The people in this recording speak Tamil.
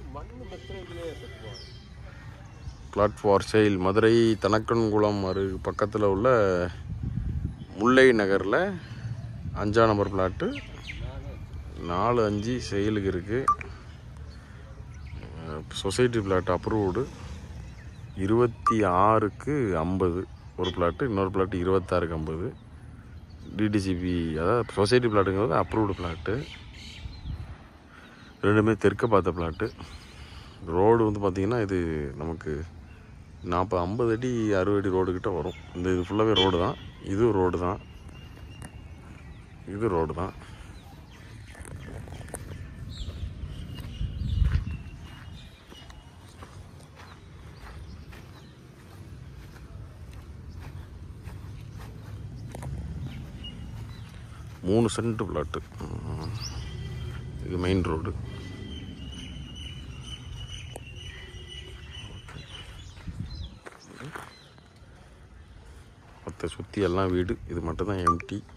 plot for sale Madurai Thanakkankulam அரு பக்கத்தில் உள்ள முல்லை நகரில் அஞ்சாம் நம்பர் பிளாட்டு நாலு அஞ்சு செயலுக்கு இருக்குது சொசைட்டி பிளாட் அப்ரூவ்டு இருபத்தி ஆறுக்கு ஐம்பது ஒரு பிளாட்டு இன்னொரு பிளாட்டு இருபத்தாறுக்கு ஐம்பது டிடிசிபி அதாவது சொசைட்டி பிளாட்டுங்கிறது அப்ரூவ்டு பிளாட்டு ரெண்டுமே தெற்க பார்த்த பிளாட்டு ரோடு வந்து பார்த்திங்கன்னா இது நமக்கு நாற்பது ஐம்பது அடி அறுபது அடி ரோடு கிட்ட வரும் இந்த இது ஃபுல்லாகவே ரோடு தான் இது ரோடு தான் இது ரோடு தான் மூணு சென்ட் பிளாட்டு இது மெயின் ரோடு மற்ற சுற்றி எல்லாம் வீடு இது மட்டும் தான் எம்டி